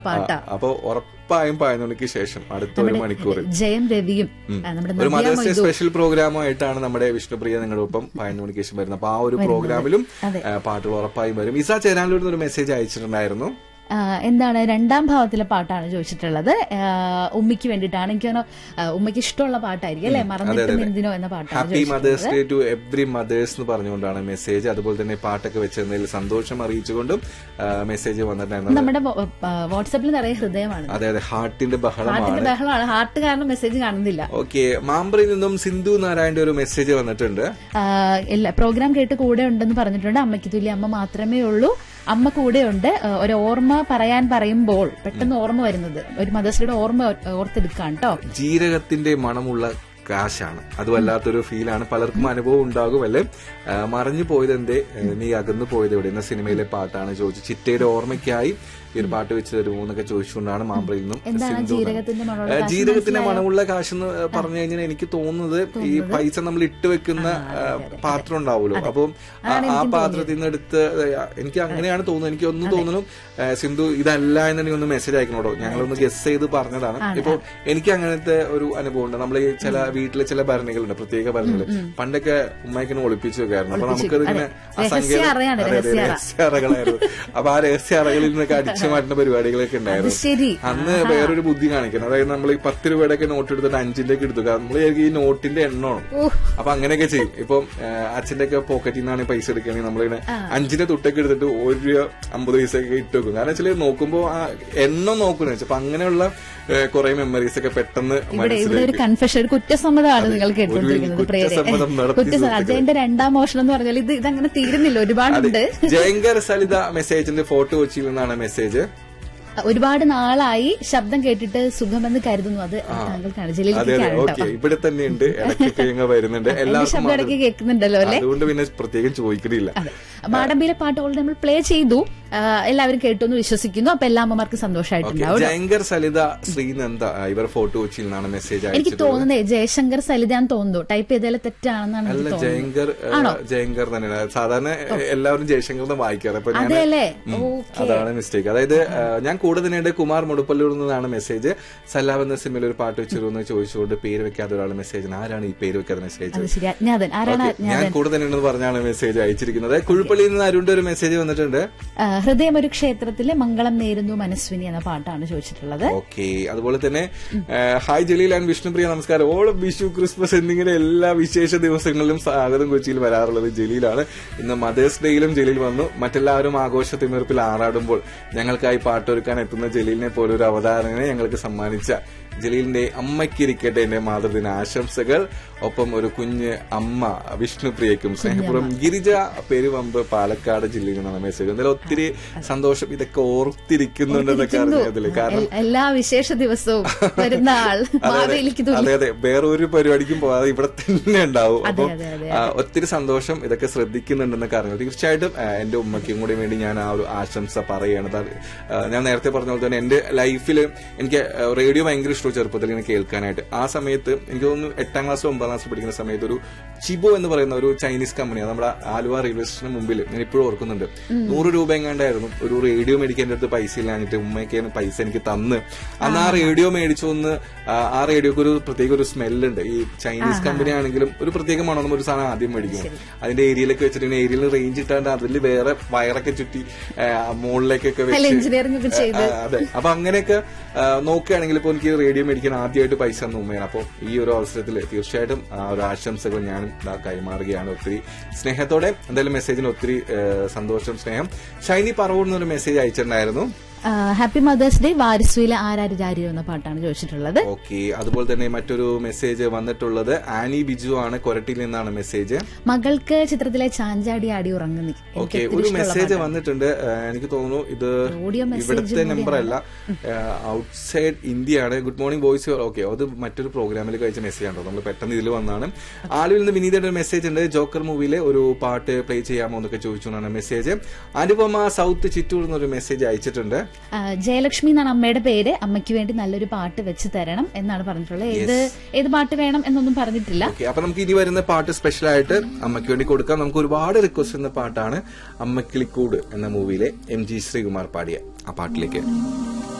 പാട്ടാ അപ്പൊ ഉറപ്പായും പതിനൊന്നിക്ക് ശേഷം അടുത്ത ഒരു മണിക്കൂർ ജയം രവിയും ആ, നമ്മുടെ ഒരു Navya mother's day Moidu special പ്രോഗ്രാമായിട്ടാണ് നമ്മുടെ വിഷ്ണുപ്രിയ നിങ്ങളുടെ ഒപ്പം പതിനൊന്ന് മണിക്ക് ശേഷം വരുന്നത് അപ്പൊ ആ ഒരു പ്രോഗ്രാമിലും അതെ. ആ, പാട്ടുകൾ ഉറപ്പായും വരും ഇസ ചേരാനിലൂടെ ഒരു മെസ്സേജ് അയച്ചിട്ടുണ്ടായിരുന്നു ആ, എന്താണ് രണ്ടാം ഭാവത്തിലെ പാട്ടാണ് ചോദിച്ചിട്ടുള്ളത് ആ, ഉമ്മിക്ക് വേണ്ടിയിട്ടാണ് എനിക്ക് തോന്നുന്നു, ആ, ഉമ്മയ്ക്ക് ഇഷ്ടമുള്ള പാട്ടായിരിക്കും അല്ലെ മറന്നിട്ടും എന്തിനോ എന്ന പാട്ടാണ് ഹാപ്പി മദേഴ്സ് ചോദിച്ചിട്ടുള്ളത് ഡേ ടു എവ്രി മദേഴ്സ് എന്ന് പറഞ്ഞുകൊണ്ടാണ് മെസ്സേജ് അതുപോലെ തന്നെ പാട്ടൊക്കെ വെച്ചതിൽ സന്തോഷം അറിയിച്ചുകൊണ്ടും മെസ്സേജ് വന്നിട്ടുണ്ടായിരുന്നു നമ്മുടെ വോ- ആ, വാട്സാപ്പിൽ നിറയെ ഹൃദയമാണ് അതെ അതെ ഹാർട്ടിന്റെ ബഹളമാണ് ഹാർട്ടിന്റെ ബഹളമാണ് ഹാർട്ട് കാരണം മെസ്സേജ് കാണുന്നില്ല ഓക്കെ മാമ്പ്രയിൽ നിന്നും സിന്ധു നാരായണന്റെ ഒരു മെസ്സേജ് വന്നിട്ടുണ്ട് ആ, ഇല്ല പ്രോഗ്രാം കേട്ട് കൂടെ ഉണ്ടെന്ന് പറഞ്ഞിട്ടുണ്ട് അമ്മയ്ക്ക് തുല്യ അമ്മ മാത്രമേ ഉള്ളൂ അമ്മ കൂടെയുണ്ട് ആ, ഒരു ഓർമ്മ പറയാൻ പറയുമ്പോൾ പെട്ടെന്ന് ഓർമ്മ വരുന്നത് ഒരു മദേഴ്സ് ഡേയുടെ ഓർമ്മ ഓ- ഓർത്തെടുക്കാൻ കേട്ടോ ജീരകത്തിന്റെ മണമുള്ള കാശാണ് അത് വല്ലാത്തൊരു ഫീലാണ് പലർക്കും അനുഭവം ഉണ്ടാകും അല്ലേ ആ, മറഞ്ഞു പോയത് എന്തേ നീ അകന്നു പോയത് എവിടെ എന്ന സിനിമയിലെ പാട്ടാണ് ചോദിച്ചു ചിറ്റയുടെ ഓർമ്മയ്ക്കായി ഈ ഒരു പാട്ട് വെച്ച് തരുമോ എന്നൊക്കെ ചോദിച്ചുകൊണ്ടാണ് മാമ്പ്രയിൽ നിന്നും എന്താണ് സിന്ധു ജീരകത്തിന്റെ മണമുള്ള ആ, കാശ് ജീരകത്തിന്റെ മണമുള്ള കാശ് എന്ന് പറഞ്ഞു കഴിഞ്ഞാൽ എനിക്ക് തോന്നുന്നത് ഈ പൈസ നമ്മൾ ഇട്ട് വെക്കുന്ന ആ, പാത്രം ഉണ്ടാവുമല്ലോ അപ്പം ആ- ആ പാത്രത്തിൽ നിന്ന് എടുത്ത് ആ, എനിക്ക് അങ്ങനെയാണ് തോന്നുന്നത് എനിക്ക് ഒന്ന് തോന്നുന്നു ആ, സിന്ധു ഇതല്ല എന്ന് നീ ഒന്ന് മെസ്സേജ് അയക്കണോടോ ഞങ്ങളൊന്ന് ഗസ് ചെയ്ത് പറഞ്ഞതാണ് ഇപ്പൊ എനിക്ക് അങ്ങനത്തെ ഒരു അനുഭവം ഉണ്ട് നമ്മൾ ഈ ചില വീട്ടിലെ ചില ഭരണികളുണ്ട് പ്രത്യേക ഭരണികൾ പണ്ടൊക്കെ ഉമ്മയ്ക്കിനെ ഒളിപ്പിച്ചു വെക്കായിരുന്നു അപ്പൊ നമുക്കത് ഇങ്ങനെ രഹസ്യ അറയാണ്, രഹസ്യ അറ. രഹസ്യ അറകളായിരുന്നു അപ്പൊ ആ രഹസ്യ അറകളിൽ നിന്നൊക്കെ അടിച്ചു മാറ്റുന്ന പരിപാടികളൊക്കെ ഉണ്ടായിരുന്നു ശരി അന്ന് വേറൊരു ബുദ്ധി കാണിക്കുന്നത് അതായത് നമ്മൾ ഈ പത്ത് രൂപയുടെ ഒക്കെ നോട്ട് എടുത്തിട്ട് അഞ്ചിന്റെ ഒക്കെ എടുത്തു നമ്മൾ ഈ നോട്ടിന്റെ എണ്ണമാണ് അപ്പൊ അങ്ങനെയൊക്കെ ചെയ്യും ഇപ്പം അച്ഛന്റെ ഒക്കെ പോക്കറ്റിൽ നിന്നാണ് പൈസ എടുക്കുകയാണെങ്കിൽ നമ്മളിങ്ങനെ അഞ്ചിന്റെ തുട്ടൊക്കെ എടുത്തിട്ട് ഒരു രൂപ അമ്പത് പൈസ ഒക്കെ ഇട്ട് വെക്കും കാരണം വെച്ചാൽ നോക്കുമ്പോ ആ എണ്ണം നോക്കുന്ന വെച്ചാൽ അപ്പൊ അങ്ങനെയുള്ള കുറെ മെമ്മറീസ് ഒക്കെ പെട്ടെന്ന് ഇവിടെ ഇവിടെ ഒരു മനസ്സിലേക്ക് കൺഫെഷൻ ഒരു കുറ്റസമ്മതമാണ് നിങ്ങൾ ഒരു കേട്ടുകൊണ്ടിരിക്കുന്നത് പ്രിയരെ കുറ്റസമ്മതം നടത്തി കുറ്റസമ്മതം അജയന്റെ രണ്ടാം മോഷണം എന്ന് പറഞ്ഞാൽ ഇത് ഇതങ്ങനെ തീരുന്നില്ല ഒരുപാടുണ്ട് ജയങ്കർ സലിത മെസ്സേജിന്റെ ഫോട്ടോ കൊച്ചിയിൽ നിന്നാണ് മെസ്സേജ് ഒരുപാട് നാളായി ശബ്ദം കേട്ടിട്ട് സുഖമെന്ന് കരുതുന്നു അത് താങ്കൾക്കാണ് അതെ അതെ ജലീലിക്കാണ് ഓക്കെ കേട്ടോ ഇവിടെ തന്നെ ഉണ്ട് ഇടയ്ക്കൊക്കെ ഇങ്ങ് വരുന്നുണ്ട് എന്റെ എല്ലാവർക്കും ശബ്ദം ഇടയ്ക്ക് കേൾക്കുന്നുണ്ടല്ലോ അല്ലെ അതുകൊണ്ട് പിന്നെ പ്രത്യേകം ചോദിക്കണില്ല അതെ മാടമ്പിയിലെ പാട്ട് ഓൾറെഡി നമ്മൾ പ്ലേ ചെയ്തു ആ, എല്ലാവരും കേട്ടു എന്ന് വിശ്വസിക്കുന്നു അപ്പൊ എല്ലാ അമ്മമാർക്കും സന്തോഷമായിട്ടുണ്ടാവും ജയങ്കർ സലിത ശ്രീനന്ദ ആ, ഇവർ ഫോട്ടോ കൊച്ചിയിൽ നിന്നാണ് മെസ്സേജ് എനിക്ക് അയച്ചിട്ടുള്ളത് തോന്നുന്നേ ജയശങ്കർ സലിതാന്ന് തോന്നുന്നു ടൈപ്പ് ചെയ്താൽ തെറ്റാണെന്നാണ് അല്ല എനിക്ക് തോന്നുന്നത് ജയങ്കർ ഏ, ജയങ്കർ തന്നെയാണ് സാധാരണ ഏ, എല്ലാവരും ജയശങ്കർ എന്ന് വായിക്കാറ് അപ്പൊ ഞാൻ അതെയല്ലേ ഉം, ഓക്കെ അതാണ് മിസ്റ്റേക്ക് അതായത് ആ, ഞാൻ കൂടെ തന്നെയുണ്ട് കുമാർ മുടുപ്പല്ലൂർ നിന്നാണ് മെസ്സേജ് സല്ലാബ് എന്ന സിനിമയിൽ ഒരു പാട്ട് വെച്ചിരുന്നു ചോദിച്ചുകൊണ്ട് പേര് വെക്കാത്ത ഒരാൾ മെസ്സേജ് ആരാണ് ഈ പേര് വെക്കാത്ത മെസ്സേജ് അത് ശരി അജ്ഞാതൻ ആരാണ് ഓക്കേ, ഞാൻ കൂടെ തന്നെ ഉണ്ടെന്ന് പറഞ്ഞാണ് മെസ്സേജ് അയച്ചിരിക്കുന്നത് കുഴിപ്പള്ളിയിൽ നിന്ന് അരുണിന്റെ ഒരു മെസ്സേജ് വന്നിട്ടുണ്ട് ആ, ഹൃദയം ഒരു ക്ഷേത്രത്തിലെ മംഗളം നേരുന്നു മനസ്വിനി എന്ന പാട്ടാണ് ചോദിച്ചിട്ടുള്ളത് ഓക്കെ അതുപോലെ തന്നെ ആ, ഹായ് ജലീൽ ആൻഡ് വിഷ്ണുപ്രിയ നമസ്കാരം ഓണം വിഷു ക്രിസ്മസ് എന്നിങ്ങനെ എല്ലാ വിശേഷ ദിവസങ്ങളിലും സ്വാഗതം കൊച്ചിയിൽ വരാറുള്ളത് ജലീലാണ് ഇന്ന് മദേഴ്സ് ഡേയിലും ജലീൽ വന്നു മറ്റെല്ലാവരും ആഘോഷ തിമിർപ്പിൽ ആറാടുമ്പോൾ ഞങ്ങൾക്കായി പാട്ടൊരുക്കാൻ എത്തുന്ന ജലീലിനെ പോലെ ഒരു അവതാരനെ ഞങ്ങൾക്ക് സമ്മാനിച്ച ജലീലിന്റെ അമ്മയ്ക്കിരിക്കട്ടെ എന്റെ മാതൃദിന ആശംസകൾ ഒപ്പം ഒരു കുഞ്ഞ് അമ്മ വിഷ്ണുപ്രിയക്കും സ്നേഹപൂർവ്വം ഗിരിജ പെരുവമ്പ് പാലക്കാട് ജില്ലയിൽ നിന്നാണ് മെസ്സേജ് എന്തായാലും ഒത്തിരി സന്തോഷം ഇതൊക്കെ ഓർത്തിരിക്കുന്നുണ്ടെന്നൊക്കെ അറിഞ്ഞതില് കാരണം എൽ- എല്ലാ വിശേഷ ദിവസവും വരുന്ന ആൾ മാവേലിക്ക് തുല്യം അതെ അതെ വേറെ ഒരു പരിപാടിക്കും പോകാതെ ഇവിടെ തന്നെ ഉണ്ടാവും അതെ, അപ്പം അതെ, അതെ, ആ, ഒത്തിരി സന്തോഷം ഇതൊക്കെ ശ്രദ്ധിക്കുന്നുണ്ടെന്നൊക്കെ അറിഞ്ഞു തീർച്ചയായിട്ടും ആ, എന്റെ ഉമ്മയ്ക്കും കൂടി വേണ്ടി ഞാൻ ആ ഒരു ആശംസ പറയുകയാണ് അത്, ആ, ഞാൻ നേരത്തെ പറഞ്ഞ പോലെ തന്നെ എന്റെ ലൈഫിൽ എനിക്ക് റേഡിയോ ഭയങ്കര ഇഷ്ടവും ചെറുപ്പത്തിൽ ഇങ്ങനെ കേൾക്കാനായിട്ട് ആ സമയത്ത് എനിക്ക് തോന്നുന്നു എട്ടാം ക്ലാസ് ഒമ്പതാം ക്ലാസ് പഠിക്കുന്ന സമയത്ത് ഒരു ചിബോ എന്ന് പറയുന്ന ഒരു ചൈനീസ് കമ്പനിയാണ് നമ്മുടെ ആലുവ റെയിൽവേ സ്റ്റേഷന് മുമ്പിൽ ഞാൻ ഇപ്പോഴും ഓർക്കുന്നുണ്ട് നൂറ് രൂപ എങ്ങാണ്ടായിരുന്നു ഒരു റേഡിയോ മേടിക്കാൻ അടുത്ത് പൈസ ഇല്ലാഞ്ഞിട്ട് ഉമ്മയ്ക്കാണ് പൈസ എനിക്ക് തന്ന് അന്ന് ആ റേഡിയോ മേടിച്ചു ഒന്ന് ആ, ആ റേഡിയോക്ക് ഒരു പ്രത്യേക ഒരു സ്മെല്ലുണ്ട് ഈ ചൈനീസ് കമ്പനി ആണെങ്കിലും ഒരു പ്രത്യേക മണം നമ്മൾ ഒരു സാധനം ആദ്യം മേടിക്കും അതിന്റെ ഏരിയയിലൊക്കെ വെച്ചിട്ട് ഏരിയയിൽ റേഞ്ച് ഇട്ടാണ്ട് അതിൽ വേറെ വയറൊക്കെ ചുറ്റി ആ, മുകളിലേക്കൊക്കെ അല്ല വെച്ച് എഞ്ചിനീയറിംഗ് ഒക്കെ ചെയ്ത് ആ, അതെ അപ്പൊ അങ്ങനെയൊക്കെ ആ, നോക്കുകയാണെങ്കിൽ ഇപ്പൊ എനിക്ക് റേഡിയോ മേടിക്കാൻ ആദ്യമായിട്ട് പൈസ തന്ന ഉമ്മയാണ് അപ്പോൾ ഈ ഒരു അവസരത്തിൽ തീർച്ചയായിട്ടും ആ ഒരു ആശംസകൾ ഞാൻ ദാ കൈമാറുകയാണ് ഒത്തിരി സ്നേഹത്തോടെ എന്തായാലും മെസ്സേജിന് ഒത്തിരി ആ, സന്തോഷം സ്നേഹം ഷൈനി പറവൂർ എന്നൊരു മെസ്സേജ് അയച്ചിട്ടുണ്ടായിരുന്നു ഹാപ്പി മദേഴ്സ് ഡേ വാരിസുവിലെ ആരാരി ജാരിയോ എന്ന പാട്ടാണ് ചോദിച്ചിട്ടുള്ളത് ഓക്കെ അതുപോലെ തന്നെ മറ്റൊരു മെസ്സേജ് വന്നിട്ടുള്ളത് ആനി ബിജു ആണ് കൊരട്ടിയിൽ നിന്നാണ് മെസ്സേജ് മകൾക്ക് ചിത്രത്തിലെ ചാഞ്ചാടി ആടി ഉറങ്ങുന്നി ഓക്കെ ഒരു മെസ്സേജ് വന്നിട്ടുണ്ട് ആ, എനിക്ക് തോന്നുന്നു ഇത് ഓഡിയോ മെസ്സേജ് ഇവിടുത്തെ നമ്പർ അല്ല ഔട്ട്സൈഡ് ഇന്ത്യ ആണ് ഗുഡ് മോർണിംഗ് വോയിസ് ഓക്കെ അത് മറ്റൊരു പ്രോഗ്രാമിൽ കഴിച്ച മെസ്സേജ് ആണോ നമ്മൾ പെട്ടെന്ന് ഇതിൽ വന്നാണ് ആലുവിൽ നിന്ന് വിനീതയുടെ ഒരു മെസ്സേജ് ഉണ്ട് ജോക്കർ മൂവിയിലെ ഒരു പാട്ട് പ്ലേ ചെയ്യാമോ എന്നൊക്കെ ചോദിച്ചുകൊണ്ടാണ് മെസ്സേജ് അനുപമ സൗത്ത് ചിറ്റൂർ എന്നൊരു മെസ്സേജ് അയച്ചിട്ടുണ്ട് ആ, ജയലക്ഷ്മി എന്നാണ് അമ്മയുടെ പേര് അമ്മയ്ക്ക് വേണ്ടി നല്ലൊരു പാട്ട് വെച്ച് തരണം എന്നാണ് പറഞ്ഞിട്ടുള്ളത് ഏത് ഏത് പാട്ട് വേണം എന്നൊന്നും പറഞ്ഞിട്ടില്ല ഓക്കെ അപ്പൊ നമുക്ക് ഇനി വരുന്ന പാട്ട് സ്പെഷ്യൽ ആയിട്ട് അമ്മയ്ക്ക് വേണ്ടി കൊടുക്കാം നമുക്ക് ഒരുപാട് റിക്വസ്റ്റ് എന്ന പാട്ടാണ് അമ്മക്കിളിക്കൂട് എന്ന മൂവിയിലെ എം ജി ശ്രീകുമാർ പാടിയ ആ പാട്ടിലേക്ക്